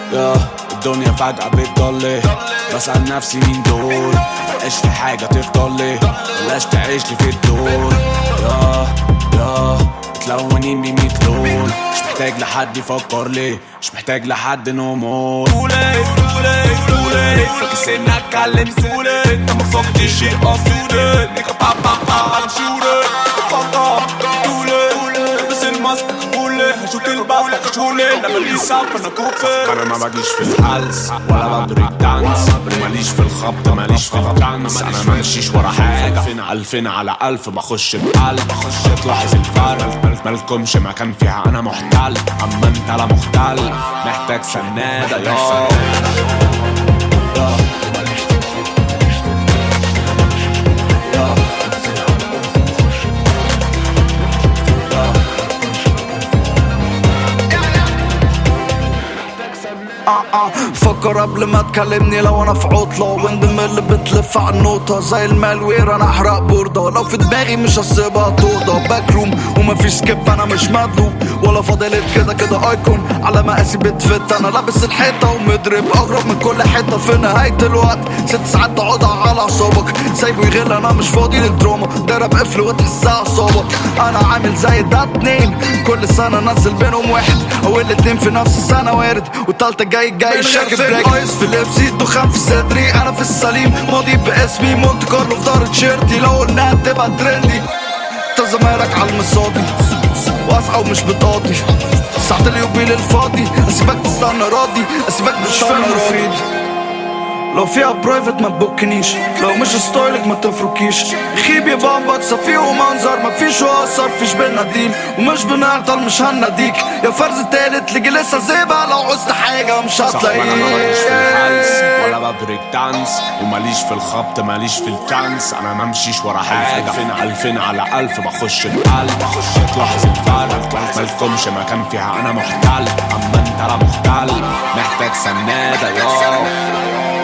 يا الدنيا فجأة بتضل بسأل نفسي مين دول مبقاش في حاجة تفضل لي بلاش تعيش لي في الدور يا يا متلونين بميت لون مش محتاج لحد يفكر لي مش محتاج لحد نمور تولي تولي تولي فاكر سنة اتكلم تولي انت ما فكرتش شيء اصولي نيكا با با با I'm shooting fuck off تولي بس الماسك قولي هشوت الباب هشولي لما بيساب انا كوفي انا ما بجيش في الحلس ولا ببريك دانس ماليش في الخبط ماليش في الترانس انا ما امشيش ورا حاجه فين الفين على الف بخش بقلب بخش تلاحظ الفرق مالكمش مكان فيها انا محتل اما انت لا مختل محتاج سناده يا آه آه فكر قبل ما تكلمني لو انا في عطلة وندم اللي بتلف على النوتة زي المالوير انا احرق بوردة لو في دماغي مش هسيبها توضة باك روم ومفيش سكيب انا مش مدلوب ولا فاضلت كده كده ايكون على مقاسي بتفت انا لابس الحيطة ومضرب اغرب من كل حتة في نهاية الوقت ست ساعات تقعدها على اعصابك سايبه يغل انا مش فاضي للدراما ضرب قفل وتحسها اعصابك انا عامل زي ده اتنين كل سنة نزل بينهم واحد او الاتنين في نفس السنة وارد والتالتة جاي جاي شاكب بريك ايس في لبسي دخان في صدري انا في السليم ماضي باسمي مونت كارلو في ظهر تيشيرتي لو قلناها تبقى ترندي انت زمانك على المصادي واسعى ومش بتقاضي ساعة اليوبيل الفاضي اسيبك تستنى راضي اسيبك تستنى مفيد لو فيها برايفت ما تبكنيش لو مش ستايلك ما تفركيش خيب يا بابا تصفيه ومنظر ما فيش اثر فيش بينا ديل ومش بنعطل مش هناديك يا فرز تالت لجي لسه زيبة لو عوزت حاجة مش صح انا ماليش في الحلس هتلاقيه ولا ببريك دانس وماليش في الخبط ماليش في الترانس انا ما امشيش ورا حاجه فين الفين على الف بخش بقلب بخش تلاحظ الفرق مالكمش مكان فيها انا محتل اما انت لا مختل محتاج سناده يا